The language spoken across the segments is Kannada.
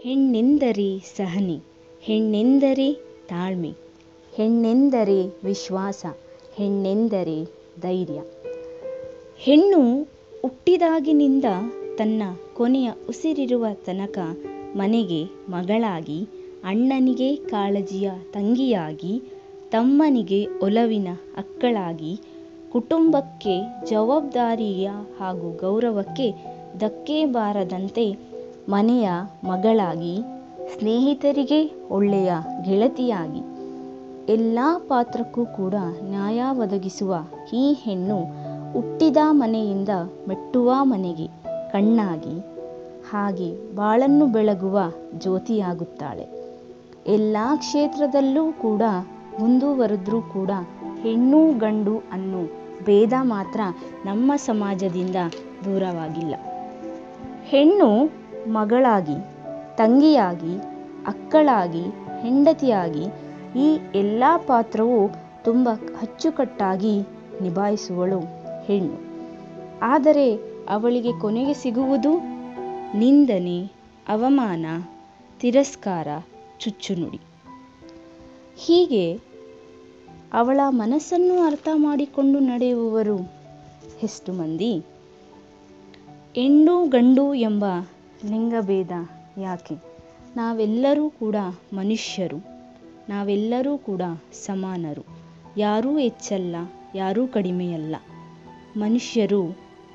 ಹೆಣ್ಣೆಂದರೆ ಸಹನೆ ಹೆಣ್ಣೆಂದರೆ ತಾಳ್ಮೆ ಹೆಣ್ಣೆಂದರೆ ವಿಶ್ವಾಸ ಹೆಣ್ಣೆಂದರೆ ಧೈರ್ಯ ಹೆಣ್ಣು ಹುಟ್ಟಿದಾಗಿನಿಂದ ತನ್ನ ಕೊನೆಯ ಉಸಿರಿರುವ ತನಕ ಮನೆಗೆ ಮಗಳಾಗಿ ಅಣ್ಣನಿಗೆ ಕಾಳಜಿಯ ತಂಗಿಯಾಗಿ ತಮ್ಮನಿಗೆ ಒಲವಿನ ಅಕ್ಕಳಾಗಿ ಕುಟುಂಬಕ್ಕೆ ಜವಾಬ್ದಾರಿಯ ಹಾಗೂ ಗೌರವಕ್ಕೆ ಧಕ್ಕೆ ಬಾರದಂತೆ ಮನೆಯ ಮಗಳಾಗಿ ಸ್ನೇಹಿತರಿಗೆ ಒಳ್ಳೆಯ ಗೆಳತಿಯಾಗಿ ಎಲ್ಲ ಪಾತ್ರಕ್ಕೂ ಕೂಡ ನ್ಯಾಯ ಒದಗಿಸುವ ಈ ಹೆಣ್ಣು ಹುಟ್ಟಿದ ಮನೆಯಿಂದ ಮೆಟ್ಟುವ ಮನೆಗೆ ಕಣ್ಣಾಗಿ ಹಾಗೆ ಬಾಳನ್ನು ಬೆಳಗುವ ಜ್ಯೋತಿಯಾಗುತ್ತಾಳೆ ಎಲ್ಲ ಕ್ಷೇತ್ರದಲ್ಲೂ ಕೂಡ ಮುಂದುವರೆದ್ರೂ ಕೂಡ ಹೆಣ್ಣು ಗಂಡು ಅನ್ನೋ ಭೇದ ಮಾತ್ರ ನಮ್ಮ ಸಮಾಜದಿಂದ ದೂರವಾಗಿಲ್ಲ ಹೆಣ್ಣು ಮಗಳಾಗಿ ತಂಗಿಯಾಗಿ ಅಕ್ಕಳಾಗಿ ಹೆಂಡತಿಯಾಗಿ ಈ ಎಲ್ಲ ಪಾತ್ರವೂ ತುಂಬ ಅಚ್ಚುಕಟ್ಟಾಗಿ ನಿಭಾಯಿಸುವಳು ಹೆಣ್ಣು ಆದರೆ ಅವಳಿಗೆ ಕೊನೆಗೆ ಸಿಗುವುದು ನಿಂದನೆ ಅವಮಾನ ತಿರಸ್ಕಾರ ಚುಚ್ಚುನುಡಿ ಹೀಗೆ ಅವಳ ಮನಸ್ಸನ್ನು ಅರ್ಥ ಮಾಡಿಕೊಂಡು ನಡೆಯುವವರು ಎಷ್ಟು ಮಂದಿ ಹೆಣ್ಣು ಗಂಡು ಎಂಬ ಲಿಂಗಭೇದ ಯಾಕೆ ನಾವೆಲ್ಲರೂ ಕೂಡ ಮನುಷ್ಯರು ನಾವೆಲ್ಲರೂ ಕೂಡ ಸಮಾನರು ಯಾರೂ ಹೆಚ್ಚಲ್ಲ ಯಾರೂ ಕಡಿಮೆಯಲ್ಲ ಮನುಷ್ಯರು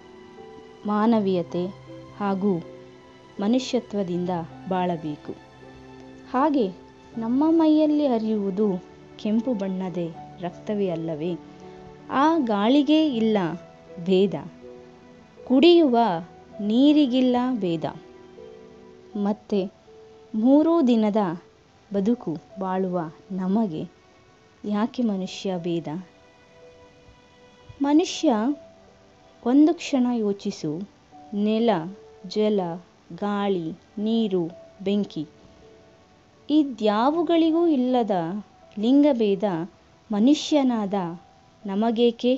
ಮಾನವೀಯತೆ ಹಾಗೂ ಮನುಷ್ಯತ್ವದಿಂದ ಬಾಳಬೇಕು ಹಾಗೆ ನಮ್ಮ ಮೈಯಲ್ಲಿ ಹರಿಯುವುದು ಕೆಂಪು ಬಣ್ಣದ ರಕ್ತವೇ ಅಲ್ಲವೇ ಆ ಗಾಳಿಗೆ ಇಲ್ಲ ಭೇದ ಕುಡಿಯುವ ನೀರಿಗಿಲ್ಲ ಭೇದ ಮತ್ತೆ ಮೂರು ದಿನದ ಬದುಕು ಬಾಳುವ ನಮಗೆ ಯಾಕೆ ಮನುಷ್ಯ ಭೇದ ಮನುಷ್ಯ ಒಂದು ಕ್ಷಣ ಯೋಚಿಸು ನೆಲ ಜಲ ಗಾಳಿ ನೀರು ಬೆಂಕಿ ಇದ್ಯಾವುಗಳಿಗೂ ಇಲ್ಲದ ಲಿಂಗಭೇದ ಮನುಷ್ಯನಾದ ನಮಗೇಕೆ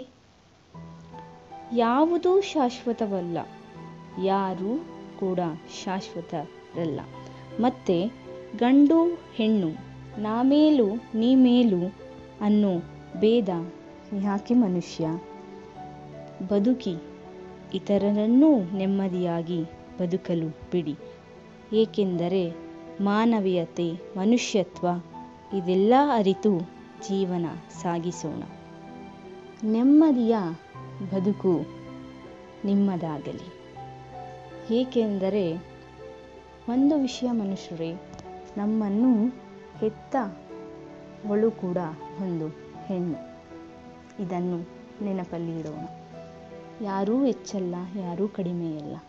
ಯಾವುದೂ ಶಾಶ್ವತವಲ್ಲ ಯಾರೂ ಕೂಡ ಶಾಶ್ವತರಲ್ಲ ಮತ್ತೆ ಗಂಡು ಹೆಣ್ಣು ನಾ ಮೇಲು ನೀ ಮೇಲು ಅನ್ನೋ ಭೇದ ಯಾಕೆ ಮನುಷ್ಯ ಬದುಕಿ ಇತರರನ್ನೂ ನೆಮ್ಮದಿಯಾಗಿ ಬದುಕಲು ಬಿಡಿ ಏಕೆಂದರೆ ಮಾನವೀಯತೆ ಮನುಷ್ಯತ್ವ ಇದೆಲ್ಲ ಅರಿತು ಜೀವನ ಸಾಗಿಸೋಣ ನೆಮ್ಮದಿಯ ಬದುಕು ನಿಮ್ಮದಾಗಲಿ ಏಕೆಂದರೆ ಒಂದು ವಿಷಯ ಮನುಷ್ಯರೇ ನಮ್ಮನ್ನು ಹೆತ್ತವಳು ಕೂಡ ಒಂದು ಹೆಣ್ಣು ಇದನ್ನು ನೆನಪಲ್ಲಿ ಇಡೋಣ ಯಾರೂ ಹೆಚ್ಚಲ್ಲ ಯಾರೂ ಕಡಿಮೆಯಲ್ಲ